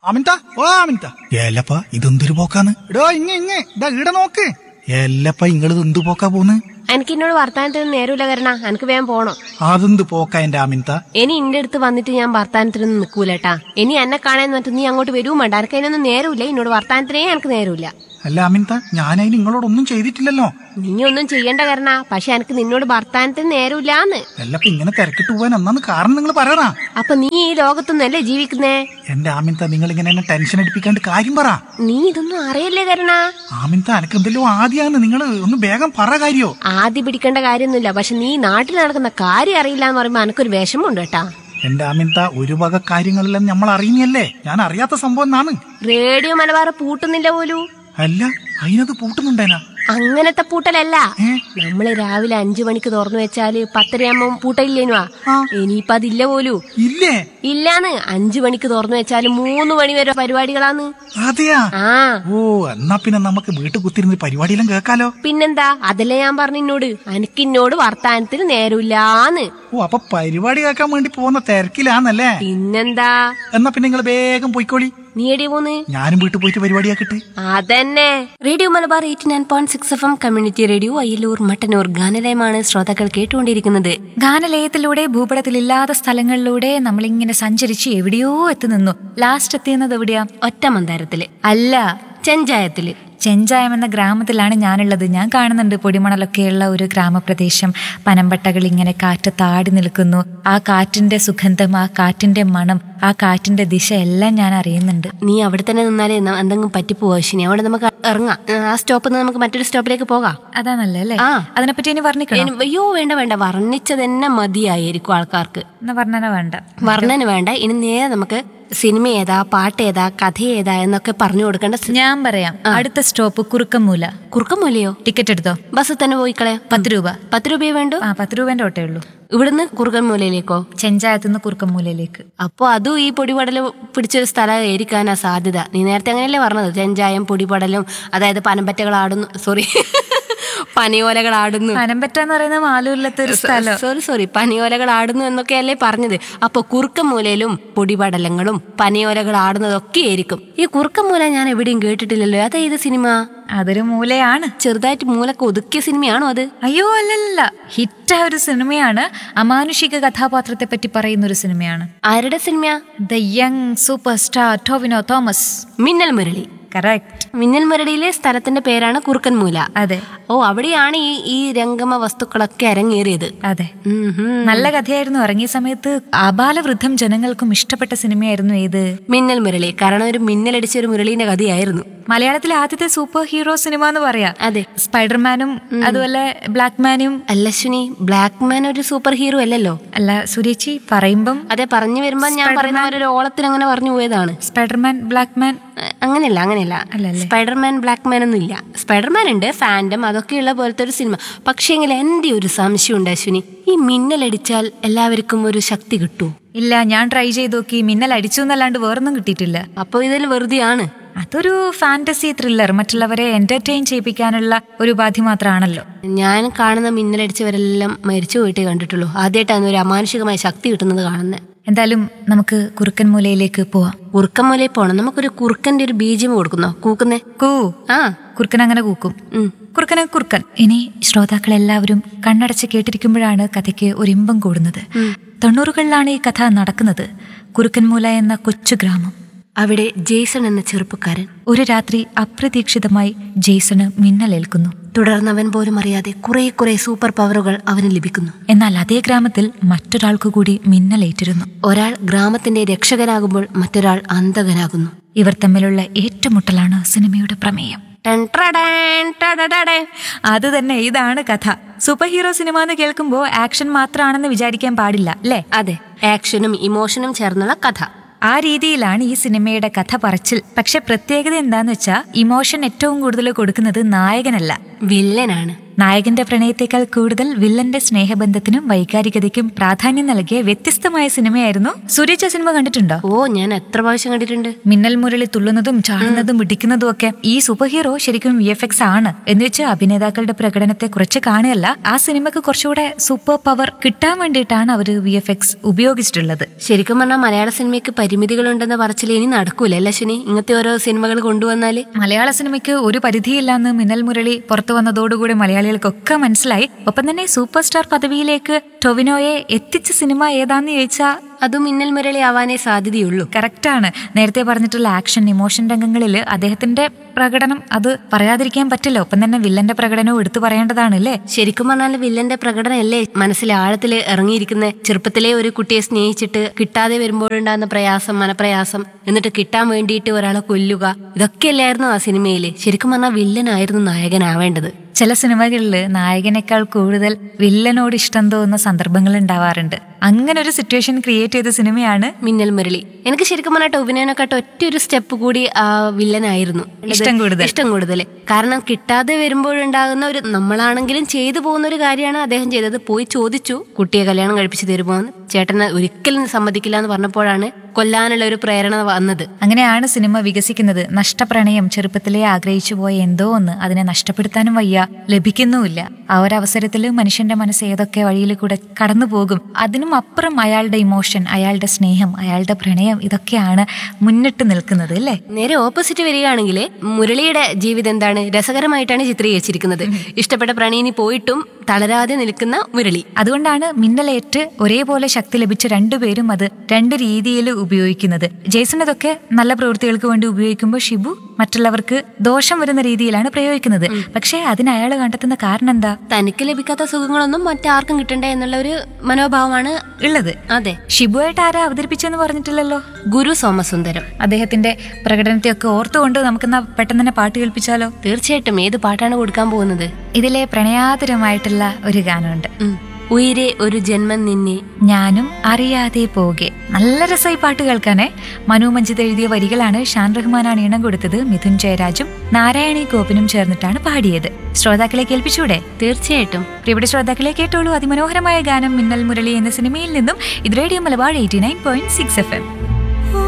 അമിൻത ഓ അമിൻത ഏലപ്പ ഇതെന്തൊരു പോക്കാന്ന് എടോ ഇങ്ങ ഇങ്ങ ഇതാ ഈടെ നോക്ക് ഏലപ്പ ഇങ്ങള് എന്ത് പോക്കാ പോന്ന് എനിക്ക് എന്നോട് വർത്താനത്തിന് നേരമില്ല കരണ എനിക്ക് വേഗം പോണം അതെന്ത് പോക്കാ എന്റെ അമിൻത ഇനി ഇന്റെ അടുത്ത് വന്നിട്ട് ഞാൻ വർത്താനത്തിനൊന്നും നിൽക്കൂലട്ടാ ഇനി എന്നെ കാണാൻ വന്നിട്ട് നീ അങ്ങോട്ട് വരുവും വേണ്ട എനിക്ക് അതിനൊന്നും നേരമില്ല എന്നോട് വർത്താനത്തിനേ എനിക്ക് നേരമില്ല അല്ല അമിൻത ഞാനതിന് നിങ്ങളോടൊന്നും ചെയ്തിട്ടില്ലല്ലോ നീ ഒന്നും ചെയ്യണ്ട കരണ പക്ഷെ എനിക്ക് നിന്നോട് വർത്താനത്തിന് നേരമില്ലാന്ന് എല്ലപ്പ ഇങ്ങനെ തിരക്കിട്ട് പോവാൻ എന്നാന്ന് കാരണം നിങ്ങൾ പറയണ അപ്പൊ നീ ഈ ലോകത്തൊന്നല്ലേ ജീവിക്കുന്നേ എന്റെ ആമിൻത നിങ്ങൾ ഇങ്ങനെ എന്നെ ടെൻഷൻ അടിപ്പിക്കാണ്ട് കാര്യം പറ നീ ഇതൊന്നും അറിയല്ലേ കരണ ആമിൻത എനക്ക് എന്തെല്ലോ ആദ്യാന്ന് നിങ്ങൾ ഒന്ന് വേഗം പറ കാര്യോ ആദ്യം പിടിക്കേണ്ട കാര്യമൊന്നുമില്ല പക്ഷെ നീ നാട്ടിൽ നടക്കുന്ന കാര്യം അറിയില്ല എന്ന് പറയുമ്പോ എനിക്കൊരു വിഷമമുണ്ട് കേട്ടാ എന്റെ ആമിൻത ഒരു വക കാര്യങ്ങളെല്ലാം നമ്മൾ അറിയുന്നല്ലേ ഞാൻ അറിയാത്ത സംഭവം എന്നാണ് റേഡിയോ മലബാർ പൂട്ടുന്നില്ല പോലും അല്ല അതിനത് പൂട്ടുന്നുണ്ടേനാ അങ്ങനത്തെ പൂട്ടലല്ല ഏ? നമ്മള് രാവിലെ അഞ്ചു മണിക്ക് തുറന്നു വെച്ചാല് പത്തരയാകുമ്പോ പൂട്ടയില്ലേനുവാ ആ. ഇനിയിപ്പൊ അതില്ല പോലൂ ഇല്ലേ ഇല്ലാന്ന് അഞ്ചു മണിക്ക് തുറന്നു വെച്ചാല് മൂന്ന് മണി വരെ പരിപാടികളാന്ന് അതെയാ ആ ഓ എന്നാ പിന്നെ നമുക്ക് വീട്ടിൽ കുത്തിരുന്ന് പരിപാടിയെല്ലാം കേൾക്കാലോ പിന്നെന്താ അതല്ലേ ഞാൻ പറഞ്ഞു എന്നോട് അനക്കിന്നോട് വർത്താനത്തിന് നേരമില്ലാന്ന് ഓ അപ്പൊ പരിപാടി കേൾക്കാൻ വേണ്ടി പോകുന്ന തിരക്കിലാന്നല്ലേ പിന്നെന്താ എന്നാ പിന്നെ നിങ്ങൾ വേഗം പോയിക്കോളി നീ എടി പോന്ന് ഞാനും വീട്ടിൽ പോയിട്ട് പരിപാടിയാക്കട്ടെ അതന്നെ radio Malabar eighty nine point six F M community radio Ayyalur Mattannur ഗാനലയമാണ് ശ്രോതാക്കൾ കേട്ടുകൊണ്ടിരിക്കുന്നത് ഗാനലയത്തിലൂടെ ഭൂപടത്തിലില്ലാത്ത സ്ഥലങ്ങളിലൂടെ നമ്മളിങ്ങനെ സഞ്ചരിച്ച് എവിടെയോ എത്തി നിന്നു ലാസ്റ്റ് എത്തിയുന്നത് എവിടെയാ ഒറ്റ മന്ദാരത്തില് അല്ല ചെഞ്ചായത്തില് ചെഞ്ചായം എന്ന ഗ്രാമത്തിലാണ് ഞാനുള്ളത് ഞാൻ കാണുന്നുണ്ട് പൊടിമണലൊക്കെയുള്ള ഒരു ഗ്രാമപ്രദേശം പനമ്പട്ടകൾ ഇങ്ങനെ കാറ്റത്ത് ആടി നിൽക്കുന്നു ആ കാറ്റിന്റെ സുഗന്ധം ആ കാറ്റിന്റെ മണം ആ കാറ്റിന്റെ ദിശ എല്ലാം ഞാൻ അറിയുന്നുണ്ട് നീ അവിടെ തന്നെ നിന്നാലേ ന- എന്തെങ്കിലും പറ്റിപ്പോവാ ശനി അവിടെ നമുക്ക് ഇറങ്ങാം ആ സ്റ്റോപ്പിൽ നിന്ന് നമുക്ക് മറ്റൊരു സ്റ്റോപ്പിലേക്ക് പോകാം അതാ നല്ലല്ലേ ആ. അതിനെപ്പറ്റി ഇനി വർണ്ണിക്കണം ഇനി- അയ്യോ വേണ്ട വേണ്ട വർണ്ണിച്ചത് തന്നെ മതിയായിരിക്കും ആൾക്കാർക്ക് എന്നാ വർണ്ണന വേണ്ട വർണ്ണന വേണ്ട ഇനി നേരെ നമുക്ക് സിനിമ ഏതാ പാട്ട് ഏതാ കഥ ഏതാ എന്നൊക്കെ പറഞ്ഞു കൊടുക്കേണ്ട സ്- ഞാൻ പറയാം അടുത്ത സ്റ്റോപ്പ് കുറുക്കമ്മൂല കുറുക്കമൂലയോ ടിക്കറ്റ് എടുത്തോ ബസ്സിൽ തന്നെ പോയിക്കളെ പത്ത് രൂപ പത്ത് രൂപയെ വേണ്ടു ആ പത്ത് രൂപേന്റെ ഓട്ടേ ഉള്ളൂ ഇവിടുന്ന് കുറുക്കൻമൂലയിലേക്കോ ചെഞ്ചായത്തുനിന്ന് കുറുക്കമ്മൂലയിലേക്ക് അപ്പോൾ അതും ഈ പൊടിപടൽ പിടിച്ചൊരു സ്ഥലമായിരിക്കാനാ സാധ്യത നീ നേരത്തെ അങ്ങനെയല്ലേ പറഞ്ഞത് ചെഞ്ചായം പൊടിപടലും അതായത് പനമ്പറ്റകൾ ആടുന്നു സോറി പനിയോലകൾ ആടുന്നു പനമ്പറ്റ എന്ന് പറയുന്ന മാലൂരിലത്തെ ഒരു സ്ഥലം സോറി സോറി പനിയോലകൾ ആടുന്നു എന്നൊക്കെയല്ലേ പറഞ്ഞത് അപ്പൊ കുറുക്കമൂലയിലും പൊടിപടലങ്ങളും പനിയോലകൾ ആടുന്നതൊക്കെ ആയിരിക്കും ഈ കുറുക്കമൂല ഞാൻ എവിടെയും കേട്ടിട്ടില്ലല്ലോ അതാ ഇത് സിനിമ അതൊരു മൂലയാണ് ചെറുതായിട്ട് മൂലക്ക് ഒതുക്കിയ സിനിമയാണോ അത് അയ്യോ അല്ലല്ല ഹിറ്റായ ഒരു സിനിമയാണ് അമാനുഷിക കഥാപാത്രത്തെ പറ്റി പറയുന്ന ഒരു സിനിമയാണ് ആരുടെ സിനിമയാ the young super star Tovino Thomas Minnal Murali correct മിന്നൽ മുരളിയിലെ സ്ഥലത്തിന്റെ പേരാണ് കുറുക്കൻമൂല അതെ ഓ അവിടെയാണ് ഈ ഈ രംഗമ വസ്തുക്കളൊക്കെ അരങ്ങേറിയത് അതെ ഉം ഹും. നല്ല കഥയായിരുന്നു ഇറങ്ങിയ സമയത്ത് ആബാലവൃദ്ധം ജനങ്ങൾക്കും ഇഷ്ടപ്പെട്ട സിനിമയായിരുന്നു ഏത് മിന്നൽ മുരളി കാരണം ഒരു മിന്നലടിച്ച ഒരു മുരളീന്റെ കഥയായിരുന്നു മലയാളത്തിലെ ആദ്യത്തെ സൂപ്പർ ഹീറോ സിനിമ എന്ന് പറയാം അതെ സ്പൈഡർമാനും അതുപോലെ ബ്ലാക്ക് മാനും അല്ല ശുനി ബ്ലാക്ക് മാൻ ഒരു സൂപ്പർ ഹീറോ അല്ലല്ലോ അല്ല സുരേച്ചി പറയുമ്പം അതെ പറഞ്ഞു വരുമ്പോ ഞാൻ പറയുന്ന പോലെ ഒരു ഓളത്തിൽ അങ്ങനെ പറഞ്ഞു പോയതാണ് സ്പൈഡർമാൻ ബ്ലാക്ക് മാൻ അഹ് അങ്ങനെയല്ല അങ്ങനെയല്ല അല്ലല്ലേ? സ്പൈഡർമാൻ ബ്ലാക്ക് മാൻ ഒന്നും ഇല്ല സ്പൈഡർമാൻ ഉണ്ട് ഫാൻഡം അതൊക്കെയുള്ള പോലത്തെ ഒരു സിനിമ പക്ഷേങ്കിൽ എന്റെ ഒരു സംശയം ഉണ്ട് അശ്വിനി ഈ മിന്നലടിച്ചാൽ എല്ലാവർക്കും ഒരു ശക്തി കിട്ടൂ ഇല്ല ഞാൻ ട്രൈ ചെയ്ത് നോക്കി മിന്നൽ അടിച്ചു എന്നല്ലാണ്ട് വേറൊന്നും കിട്ടിയിട്ടില്ല അപ്പൊ ഇതിൽ വെറുതെയാണ് അതൊരു ഫാന്റസി ത്രില്ലർ മറ്റുള്ളവരെ എന്റർടൈൻ ചെയ്യിപ്പിക്കാനുള്ള ഒരു ഉപാധി മാത്രമാണല്ലോ ഞാൻ കാണുന്ന മിന്നലടിച്ചവരെല്ലാം മരിച്ചു പോയിട്ടേ കണ്ടിട്ടുള്ളൂ ആദ്യമായിട്ടാണ് ഒരു അമാനുഷികമായ ശക്തി കിട്ടുന്നത് കാണുന്നത് എന്തായാലും നമുക്ക് കുറുക്കൻ മൂലയിലേക്ക് പോവാം കുറുക്കൻ മൂലയിൽ പോണം നമുക്കൊരു കുറുക്കന്റെ ഒരു ബീജം കൊടുക്കുന്നോ കൂക്കുന്നേ കൂ ആ കുറുക്കൻ അങ്ങനെ കൂക്കും ഉം. കുറുക്കനെ കുറുക്കൻ ഇനി ശ്രോതാക്കളെല്ലാവരും കണ്ണടച്ച് കേട്ടിരിക്കുമ്പോഴാണ് കഥയ്ക്ക് ഒരു ഇമ്പം കൂടുന്നത് തൊണ്ണൂറുകളിലാണ് ഈ കഥ നടക്കുന്നത് കുറുക്കൻമൂല എന്ന കൊച്ചു ഗ്രാമം അവിടെ ജെയ്സൺ എന്ന ചെറുപ്പക്കാരൻ ഒരു രാത്രി അപ്രതീക്ഷിതമായി ജെയ്സണ് മിന്നലേൽക്കുന്നു തുടർന്നവൻ പോലും അറിയാതെ കുറെ കുറെ സൂപ്പർ പവറുകൾ അവന് ലഭിക്കുന്നു എന്നാൽ അതേ ഗ്രാമത്തിൽ മറ്റൊരാൾക്കു കൂടി മിന്നലേറ്റിരുന്നു ഒരാൾ ഗ്രാമത്തിന്റെ രക്ഷകനാകുമ്പോൾ മറ്റൊരാൾ അന്തകനാകുന്നു ഇവർ തമ്മിലുള്ള ഏറ്റുമുട്ടലാണ് സിനിമയുടെ പ്രമേയം ടൻ ട്രടൻ ടടടടൻ. അത് തന്നെ ഇതാണ് കഥ സൂപ്പർ ഹീറോ സിനിമ എന്ന് കേൾക്കുമ്പോൾ ആക്ഷൻ മാത്രമാണെന്ന് വിചാരിക്കാൻ പാടില്ല അല്ലേ അതെ ആക്ഷനും ഇമോഷനും ചേർന്നുള്ള കഥ ആ രീതിയിലാണ് ഈ സിനിമയുടെ കഥ പറച്ചിൽ പക്ഷെ പ്രത്യേകത എന്താന്ന് വെച്ചാൽ ഇമോഷൻ ഏറ്റവും കൂടുതൽ കൊടുക്കുന്നത് നായകനല്ല വില്ലനാണ് നായകന്റെ പ്രണയത്തെക്കാൾ കൂടുതൽ വില്ലന്റെ സ്നേഹബന്ധത്തിനും വൈകാരികതയ്ക്കും പ്രാധാന്യം നൽകിയ വ്യത്യസ്തമായ സിനിമയായിരുന്നു സൂര്യച്ച സിനിമ കണ്ടിട്ടുണ്ടോ ഓ ഞാൻ എത്ര പ്രാവശ്യം കണ്ടിട്ടുണ്ട് മിന്നൽ മുരളി തുള്ളുന്നതും ചാടുന്നതും പിടിക്കുന്നതും ഒക്കെ ഈ സൂപ്പർ ഹീറോ ശരിക്കും വി എഫ് എക്സ് ആണ് എന്ന് വെച്ച് അഭിനേതാക്കളുടെ പ്രകടനത്തെ കുറിച്ച് കാണുകയല്ല ആ സിനിമക്ക് കുറച്ചുകൂടെ സൂപ്പർ പവർ കിട്ടാൻ വേണ്ടിയിട്ടാണ് അവർ വി എഫ് എക്സ് ഉപയോഗിച്ചിട്ടുള്ളത് ശരിക്കും പറഞ്ഞാൽ മലയാള സിനിമയ്ക്ക് പരിമിതികളുണ്ടെന്ന് പറച്ചിൽ ഇനി നടക്കൂല അല്ലേ ശനി ഇങ്ങനത്തെ ഓരോ സിനിമകൾ കൊണ്ടുവന്നാല് മലയാള സിനിമയ്ക്ക് ഒരു പരിധിയില്ലാന്ന് മിന്നൽ മുരളി പുറത്തു വന്നതോടുകൂടി മലയാളികൾക്കൊക്കെ മനസ്സിലായി ഒപ്പം തന്നെ സൂപ്പർ സ്റ്റാർ പദവിയിലേക്ക് ടൊവിനോയെ എത്തിച്ച സിനിമ ഏതാന്ന് ചോദിച്ചാൽ അതും മിന്നൽ മുരളി ആവാനേ സാധ്യതയുള്ളൂ കറക്റ്റാണ് നേരത്തെ പറഞ്ഞിട്ടുള്ള ആക്ഷൻ ഇമോഷൻ രംഗങ്ങളിൽ അദ്ദേഹത്തിന്റെ പ്രകടനം അത് പറയാതിരിക്കാൻ പറ്റില്ല ഒപ്പം തന്നെ വില്ലന്റെ പ്രകടനവും എടുത്തു പറയേണ്ടതാണ് അല്ലേ ശരിക്കും പറഞ്ഞാൽ വില്ലന്റെ പ്രകടനമല്ലേ മനസ്സിൽ ആഴത്തിൽ ഇറങ്ങിയിരിക്കുന്ന ചെറുപ്പത്തിലെ ഒരു കുട്ടിയെ സ്നേഹിച്ചിട്ട് കിട്ടാതെ വരുമ്പോഴുണ്ടാകുന്ന പ്രയാസം മനപ്രയാസം എന്നിട്ട് കിട്ടാൻ വേണ്ടിയിട്ട് ഒരാളെ കൊല്ലുക ഇതൊക്കെയല്ലായിരുന്നു ആ സിനിമയിൽ ശരിക്കും പറഞ്ഞാൽ വില്ലനായിരുന്നു നായകനാവേണ്ടത് ചില സിനിമകളിൽ നായകനേക്കാൾ കൂടുതൽ വില്ലനോട് ഇഷ്ടം തോന്നുന്ന സന്ദർഭങ്ങൾ ഉണ്ടാവാറുണ്ട് അങ്ങനെ ഒരു സിറ്റുവേഷൻ ക്രിയേറ്റ് ചെയ്ത സിനിമയാണ് മിന്നൽ മുരളി എനിക്ക് ശരിക്കും പറഞ്ഞാൽ ടൊവിനോനെക്കാട്ട് ഒറ്റ ഒരു സ്റ്റെപ്പ് കൂടി ആ വില്ലനായിരുന്നു ഇഷ്ടം കൂടുതൽ. ഇഷ്ടം കൂടുതൽ കാരണം കിട്ടാതെ വരുമ്പോഴുണ്ടാകുന്ന ഒരു നമ്മളാണെങ്കിലും ചെയ്തു പോകുന്ന ഒരു കാര്യമാണ് അദ്ദേഹം ചെയ്തത് പോയി ചോദിച്ചു കുട്ടിയെ കല്യാണം കഴിപ്പിച്ച് തരുമോ എന്ന് ചേട്ടന് ഒരിക്കലും സമ്മതിക്കില്ല എന്ന് പറഞ്ഞപ്പോഴാണ് കൊല്ലാനുള്ള ഒരു പ്രേരണ വന്നത് അങ്ങനെയാണ് സിനിമ വികസിക്കുന്നത് നഷ്ടപ്രണയം ചെറുപ്പത്തിലേ ആഗ്രഹിച്ചു പോയ എന്തോ ഒന്ന് അതിനെ നഷ്ടപ്പെടുത്താനും വയ്യ ലഭിക്കുന്നുമില്ല ആ ഒരു അവസരത്തിൽ മനുഷ്യന്റെ മനസ്സ് ഏതൊക്കെ വഴിയിൽ കൂടെ കടന്നു പോകും അതിനും അപ്പുറം അയാളുടെ ഇമോഷൻ അയാളുടെ സ്നേഹം അയാളുടെ പ്രണയം ഇതൊക്കെയാണ് മുന്നിട്ട് നിൽക്കുന്നത് അല്ലേ നേരെ ഓപ്പോസിറ്റ് വരികയാണെങ്കിൽ മുരളിയുടെ ജീവിതം എന്താണ് രസകരമായിട്ടാണ് ചിത്രീകരിച്ചിരിക്കുന്നത് ഇഷ്ടപ്പെട്ട പ്രണയിനി പോയിട്ടും തളരാതെ നിൽക്കുന്ന മുരളി അതുകൊണ്ടാണ് മിന്നലേറ്റ് ഒരേപോലെ ശക്തി ലഭിച്ച രണ്ടുപേരും അത് രണ്ട് രീതിയിൽ ഉപയോഗിക്കുന്നത് ജെയ്സൺ ഇതൊക്കെ നല്ല പ്രവൃത്തികൾക്ക് വേണ്ടി ഉപയോഗിക്കുമ്പോൾ ഷിബു മറ്റുള്ളവർക്ക് ദോഷം വരുന്ന രീതിയിലാണ് പ്രയോഗിക്കുന്നത് പക്ഷേ അതിന് അയാൾ കണ്ടെത്തുന്ന കാരണം എന്താ തനിക്ക് ലഭിക്കാത്ത സുഖങ്ങളൊന്നും മറ്റാർക്കും കിട്ടണ്ടേ എന്നുള്ള ഒരു മനോഭാവമാണ് ഉള്ളത് അതെ ഷിബുവായിട്ട് ആരാ അവതരിപ്പിച്ചെന്ന് പറഞ്ഞിട്ടില്ലല്ലോ ഗുരു സോമസുന്ദരം അദ്ദേഹത്തിന്റെ പ്രകടനത്തെ ഒക്കെ ഓർത്തുകൊണ്ട് നമുക്കെന്നാ പെട്ടെന്ന് തന്നെ പാട്ട് കേൾപ്പിച്ചാലോ തീർച്ചയായിട്ടും ഏത് പാട്ടാണ് കൊടുക്കാൻ പോകുന്നത് ഇതിലെ പ്രണയാതുരമായിട്ടുള്ള ഒരു ഗാനമുണ്ട് ഉം. ഉയിരെ ഒരു ജന്മം നിന്നെ ഞാനും അറിയാതെ പോകെ നല്ല രസമായി പാട്ട് കേൾക്കാനേ മനു മഞ്ജിത് എഴുതിയ വരികളാണ് ഷാൻ റഹ്മാനാണ് ഈണം കൊടുത്തത് മിഥുൻ ജയരാജും നാരായണി ഗോപനും ചേർന്നിട്ടാണ് പാടിയത് ശ്രോതാക്കളെ കേൾപ്പിച്ചൂടെ തീർച്ചയായിട്ടും പ്രിയപ്പെട്ട ശ്രോതാക്കളെ കേട്ടോളൂ അതിമനോഹരമായ ഗാനം മിന്നൽ മുരളി എന്ന സിനിമയിൽ നിന്നും ഇത് radio Malabar eighty nine point six F M